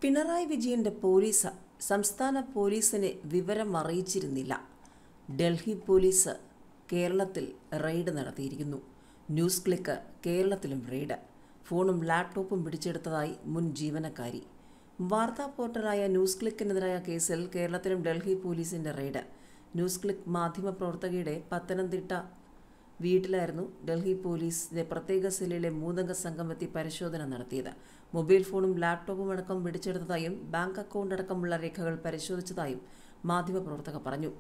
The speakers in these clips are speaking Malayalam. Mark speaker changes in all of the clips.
Speaker 1: പിണറായി വിജയന്റെ പോലീസ് സംസ്ഥാന പോലീസിനെ വിവരം അറിയിച്ചിരുന്നില്ല ഡൽഹി പോലീസ് കേരളത്തിൽ റെയ്ഡ് നടത്തിയിരിക്കുന്നു ന്യൂസ് ക്ലിക്ക് കേരളത്തിലും റെയ്ഡ് ഫോണും ലാപ്ടോപ്പും പിടിച്ചെടുത്തതായി മുൻ ജീവനക്കാരി വാർത്താ പോർട്ടലായ ന്യൂസ് ക്ലിക്കിനെതിരായ കേസിൽ കേരളത്തിലും ഡൽഹി പോലീസിന്റെ റെയ്ഡ് ന്യൂസ് ക്ലിക്ക് മാധ്യമപ്രവർത്തകയുടെ പത്തനംതിട്ട വീട്ടിലായിരുന്നു ഡൽഹി പോലീസിന്റെ പ്രത്യേക സെല്ലിലെ മൂന്നംഗ സംഘം എത്തി പരിശോധന നടത്തിയത് മൊബൈൽ ഫോണും ലാപ്ടോപ്പും അടക്കം പിടിച്ചെടുത്തതായും ബാങ്ക് അക്കൗണ്ട് അടക്കമുള്ള രേഖകൾ പരിശോധിച്ചതായും മാധ്യമപ്രവർത്തക പറഞ്ഞു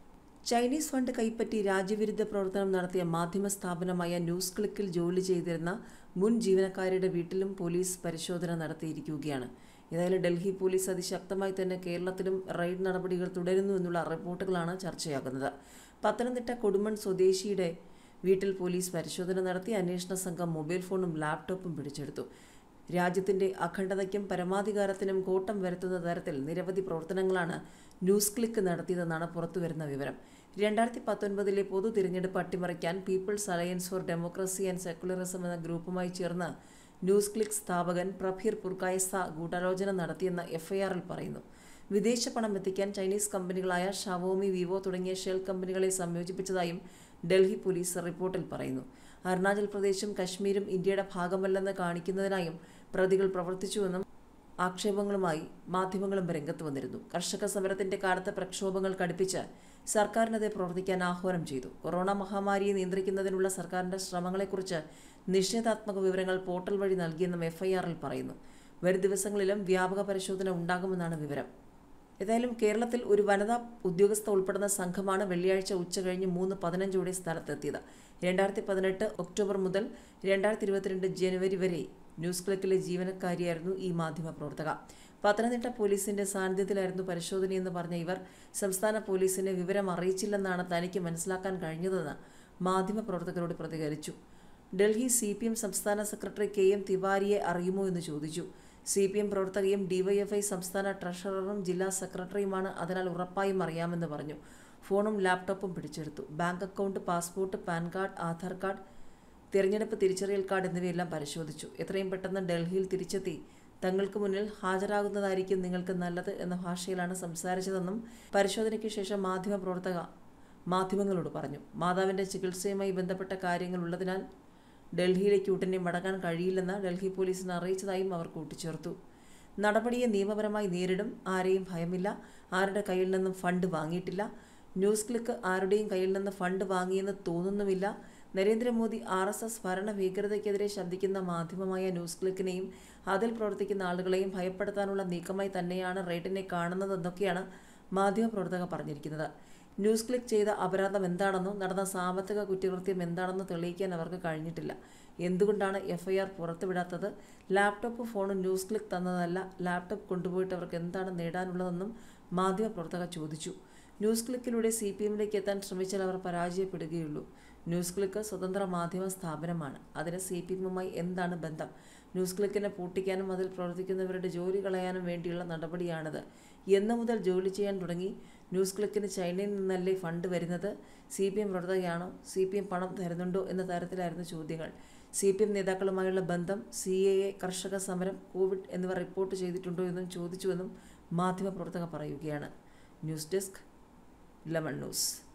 Speaker 1: ചൈനീസ് ഫണ്ട് കൈപ്പറ്റി രാജ്യവിരുദ്ധ പ്രവർത്തനം നടത്തിയ മാധ്യമ സ്ഥാപനമായ ന്യൂസ് ക്ലിക്കിൽ ജോലി ചെയ്തിരുന്ന മുൻ ജീവനക്കാരുടെ വീട്ടിലും പോലീസ് പരിശോധന നടത്തിയിരിക്കുകയാണ് ഏതായാലും ഡൽഹി പോലീസ് അതിശക്തമായി തന്നെ കേരളത്തിലും റെയ്ഡ് നടപടികൾ തുടരുന്നു എന്നുള്ള റിപ്പോർട്ടുകളാണ് ചർച്ചയാകുന്നത് പത്തനംതിട്ട കൊടുമൺ സ്വദേശിയുടെ വീട്ടിൽ പോലീസ് പരിശോധന നടത്തി അന്വേഷണ സംഘം മൊബൈൽ ഫോണും ലാപ്ടോപ്പും പിടിച്ചെടുത്തു രാജ്യത്തിന്റെ അഖണ്ഡതയ്ക്കും പരമാധികാരത്തിനും കോട്ടം വരുത്തുന്ന തരത്തിൽ നിരവധി പ്രവർത്തനങ്ങളാണ് ന്യൂസ് ക്ലിക്ക് നടത്തിയതെന്നാണ് പുറത്തുവരുന്ന വിവരം രണ്ടായിരത്തി പത്തൊൻപതിലെ പൊതു തിരഞ്ഞെടുപ്പ് അട്ടിമറിക്കാൻ people's alliance for democracy and secularism എന്ന ഗ്രൂപ്പുമായി ചേർന്ന് ന്യൂസ് ക്ലിക്ക് സ്ഥാപകൻ പ്രഫീർ പുർക്കായസ ഗൂഢാലോചന നടത്തിയെന്ന് എഫ്ഐആറിൽ പറയുന്നു വിദേശ പണം എത്തിക്കാൻ ചൈനീസ് കമ്പനികളായ ഷവോമി വിവോ തുടങ്ങിയ ഷെൽ കമ്പനികളെ സംയോജിപ്പിച്ചതായും ഡൽഹി പോലീസ് റിപ്പോർട്ടിൽ പറയുന്നു അരുണാചൽ പ്രദേശും കശ്മീരും ഇന്ത്യയുടെ ഭാഗമല്ലെന്ന് കാണിക്കുന്നതിനായും പ്രതികൾ പ്രവർത്തിച്ചുവെന്നും ആക്ഷേപങ്ങളുമായി മാധ്യമങ്ങളും രംഗത്ത് വന്നിരുന്നു കർഷക സമരത്തിന്റെ കാലത്ത് പ്രക്ഷോഭങ്ങൾ കടുപ്പിച്ച് സർക്കാരിനെതിരെ പ്രവർത്തിക്കാൻ ആഹ്വാനം ചെയ്തു കൊറോണ മഹാമാരിയെ നിയന്ത്രിക്കുന്നതിനുള്ള സർക്കാരിന്റെ ശ്രമങ്ങളെക്കുറിച്ച് നിഷേധാത്മക വിവരങ്ങൾ പോർട്ടൽ വഴി നൽകിയെന്നും എഫ്ഐആറിൽ പറയുന്നു വരും ദിവസങ്ങളിലും വ്യാപക പരിശോധന ഉണ്ടാകുമെന്നാണ് വിവരം ഏതായാലും കേരളത്തിൽ ഒരു വനിതാ ഉദ്യോഗസ്ഥ ഉൾപ്പെടുന്ന സംഘമാണ് വെള്ളിയാഴ്ച ഉച്ചകഴിഞ്ഞ് മൂന്ന് പതിനഞ്ചോടെ സ്ഥലത്തെത്തിയത് രണ്ടായിരത്തി പതിനെട്ട് ഒക്ടോബർ മുതൽ രണ്ടായിരത്തി ഇരുപത്തിരണ്ട് ജനുവരി വരെ ന്യൂസ് ക്ലിക്കിലെ ജീവനക്കാരിയായിരുന്നു ഈ മാധ്യമ പ്രവർത്തക പത്തനംതിട്ട പോലീസിന്റെ സാന്നിധ്യത്തിലായിരുന്നു പരിശോധനയെന്ന് പറഞ്ഞ ഇവർ സംസ്ഥാന പോലീസിനെ വിവരം അറിയിച്ചില്ലെന്നാണ് തനിക്ക് മനസ്സിലാക്കാൻ കഴിഞ്ഞതെന്ന് മാധ്യമപ്രവർത്തകരോട് പ്രതികരിച്ചു ഡൽഹി സി പി എം സംസ്ഥാന സെക്രട്ടറി കെ എം തിവാരിയെ അറിയുമോ എന്ന് ചോദിച്ചു സി പി എം പ്രവർത്തകയും ഡിവൈഎഫ്ഐ സംസ്ഥാന ട്രഷററും ജില്ലാ സെക്രട്ടറിയുമാണ് അതിനാൽ ഉറപ്പായും അറിയാമെന്ന് പറഞ്ഞു ഫോണും ലാപ്ടോപ്പും പിടിച്ചെടുത്തു bank account passport pan card Aadhaar card തിരഞ്ഞെടുപ്പ് തിരിച്ചറിയൽ കാർഡ് എന്നിവയെല്ലാം പരിശോധിച്ചു എത്രയും പെട്ടെന്ന് ഡൽഹിയിൽ തിരിച്ചെത്തി തങ്ങൾക്ക് മുന്നിൽ ഹാജരാകുന്നതായിരിക്കും നിങ്ങൾക്ക് നല്ലത് എന്ന ഭാഷയിലാണ് സംസാരിച്ചതെന്നും പരിശോധനയ്ക്ക് ശേഷം മാധ്യമപ്രവർത്തക മാധ്യമങ്ങളോട് പറഞ്ഞു മാതാവിന്റെ ചികിത്സയുമായി ബന്ധപ്പെട്ട കാര്യങ്ങൾ ഉള്ളതിനാൽ ഡൽഹിയിലേക്ക് ഉടനെ മടങ്ങാൻ കഴിയില്ലെന്ന് ഡൽഹി പോലീസിനെ അറിയിച്ചതായും അവർ കൂട്ടിച്ചേർത്തു നടപടിയെ നിയമപരമായി നേരിടും ആരെയും ഭയമില്ല ആരുടെ കയ്യിൽ നിന്നും ഫണ്ട് വാങ്ങിയിട്ടില്ല ന്യൂസ് ക്ലിക്ക് ആരുടെയും കയ്യിൽ നിന്ന് fund വാങ്ങിയെന്ന് തോന്നുന്നുമില്ല Narendra Modi R S S ഭരണ ഭീകരതയ്ക്കെതിരെ ശബ്ദിക്കുന്ന മാധ്യമമായ ന്യൂസ് ക്ലിക്കിനെയും അതിൽ പ്രവർത്തിക്കുന്ന ആളുകളെയും ഭയപ്പെടുത്താനുള്ള നീക്കമായി തന്നെയാണ് റെയ്ഡിനെ കാണുന്നതെന്നൊക്കെയാണ് മാധ്യമപ്രവർത്തക പറഞ്ഞിരിക്കുന്നത് ന്യൂസ് ക്ലിക്ക് ചെയ്ത അപരാധം എന്താണെന്നോ നടന്ന സാമ്പത്തിക കുറ്റകൃത്യം എന്താണെന്നോ തെളിയിക്കാൻ അവർക്ക് കഴിഞ്ഞിട്ടില്ല എന്തുകൊണ്ടാണ് എഫ്ഐആർ പുറത്തുവിടാത്തത് ലാപ്ടോപ്പ് ഫോണും ന്യൂസ് ക്ലിക്ക് തന്നതല്ല ലാപ്ടോപ്പ് കൊണ്ടുപോയിട്ട് അവർക്ക് എന്താണ് നേടാനുള്ളതെന്നും മാധ്യമപ്രവർത്തക ചോദിച്ചു ന്യൂസ് ക്ലിക്കിലൂടെ സി പി എമ്മിലേക്ക് എത്താൻ ശ്രമിച്ചാൽ അവർ പരാജയപ്പെടുകയുള്ളൂ ന്യൂസ് ക്ലിക്ക് സ്വതന്ത്ര മാധ്യമ സ്ഥാപനമാണ് അതിന് സി പി എമ്മുമായി എന്താണ് ബന്ധം ന്യൂസ് ക്ലിക്കിനെ പൂട്ടിക്കാനും അതിൽ പ്രവർത്തിക്കുന്നവരുടെ ജോലി കളയാനും വേണ്ടിയുള്ള നടപടിയാണിത് എന്ന് മുതൽ ജോലി ചെയ്യാൻ തുടങ്ങി ന്യൂസ് ക്ലിക്കിന് ചൈനയിൽ നിന്നല്ലേ ഫണ്ട് വരുന്നത് സി പി എം പ്രവർത്തകയാണോ സി പി എം പണം തരുന്നുണ്ടോ എന്ന തരത്തിലായിരുന്നു ചോദ്യങ്ങൾ സി പി എം നേതാക്കളുമായുള്ള ബന്ധം സി എ എ കർഷക സമരം കോവിഡ് എന്നിവ റിപ്പോർട്ട് ചെയ്തിട്ടുണ്ടോ എന്നും ചോദിച്ചുവെന്നും മാധ്യമപ്രവർത്തക പറയുകയാണ് ന്യൂസ് ഡെസ്ക് ലെമൺ ന്യൂസ്